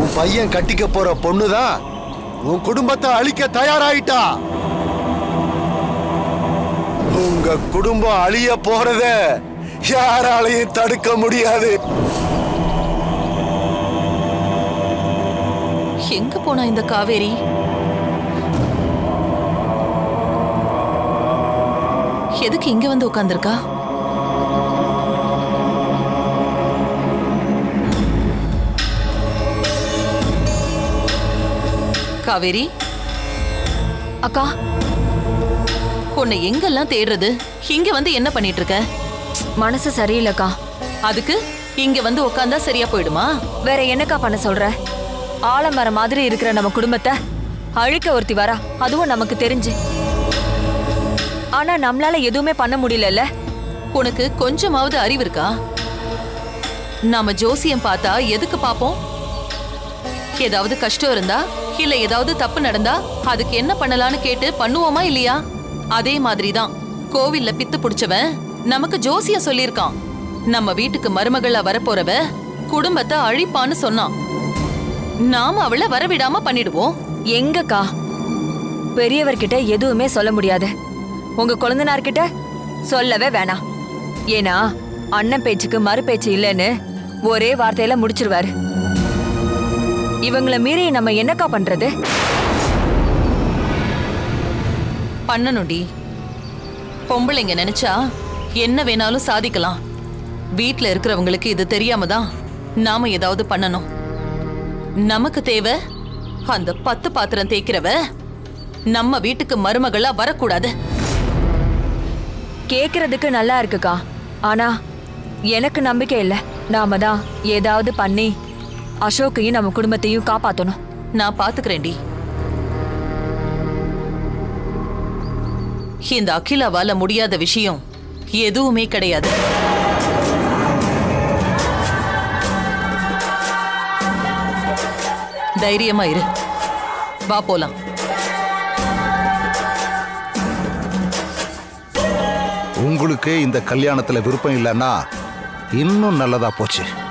உன் பையன் கட்டிக்க போற பொண்ணுதான் உன் குடும்பத்தை அழிக்க தயாராயிட்டா உங்க குடும்பம் அழிய போறத யாராலையும் தடுக்க முடியாது எங்க போனா இந்த காவேரி எதுக்கு இங்க வந்து உட்கார்ந்திருக்கா காவேரி அக்கா உன்னை எங்கெல்லாம் தேடுறது இங்க வந்து என்ன பண்ணிட்டு இருக்க மனசு சரியில்லைக்கா அதுக்கு இங்க வந்து உட்கார்ந்தா சரியா போயிடுமா வேற என்னக்கா பண்ண சொல்ற ஆலமரம் மாதிரி இருக்கிற நம்ம குடும்பத்தை அழிக்க ஒருத்தி வரா அதுவும் நமக்கு தெரிஞ்சு ஆனா நம்மளால எதுவுமே பண்ண முடியலல்ல உனக்கு கொஞ்சமாவது அறிவு இருக்கா நாம ஜோசியம் பார்த்தா எதுக்கு பாப்போம் ஏதாவது கஷ்டம் இருந்தா இல்ல ஏதாவது தப்பு நடந்தா அதுக்கு என்ன பண்ணலாம்னு கேட்டு பண்ணுவோமா இல்லையா அதே மாதிரிதான் கோவில்ல பித்து புடிச்சவன் நமக்கு ஜோசியம் சொல்லியிருக்கான் நம்ம வீட்டுக்கு மருமகளா வரப்போறவ குடும்பத்தை அழிப்பான்னு சொன்னான் நாம அவளை வரவிடாம பண்ணிடுவோம் எங்கக்கா பெரியவர்கிட்ட எதுவுமே சொல்ல முடியாது உங்க குழந்தனார்கிட்ட சொல்லவே வேணாம் ஏன்னா அண்ணன் பேச்சுக்கு மறு பேச்சு இல்லைன்னு ஒரே வார்த்தையில முடிச்சிருவாரு இவங்கள மீறி நம்ம என்னக்கா பண்றது பண்ணணும்டி பொம்பளைங்க நினைச்சா என்ன வேணாலும் சாதிக்கலாம் வீட்ல இருக்கிறவங்களுக்கு இது தெரியாம தான் நாம ஏதாவது பண்ணணும் நமக்கு தேவை அந்த பத்து பாத்திரம் தேய்க்கிறவ நம்ம வீட்டுக்கு மருமகளா வரக்கூடாது கேக்குறதுக்கு நல்லா இருக்குக்கா ஆனா எனக்கு நம்பிக்கை இல்ல நாம தான் ஏதாவது பண்ணி அசோக்கையும் நம்ம குடும்பத்தையும் காப்பாத்தணும் நான் பாத்துக்கிறேன்டி இந்த அகிலாவால முடியாத விஷயம் எதுவுமே கிடையாது தைரியமா இரு வா போலாம் உங்களுக்கு இந்த கல்யாணத்துல விருப்பம் இல்லைன்னா இன்னும் நல்லதா போச்சு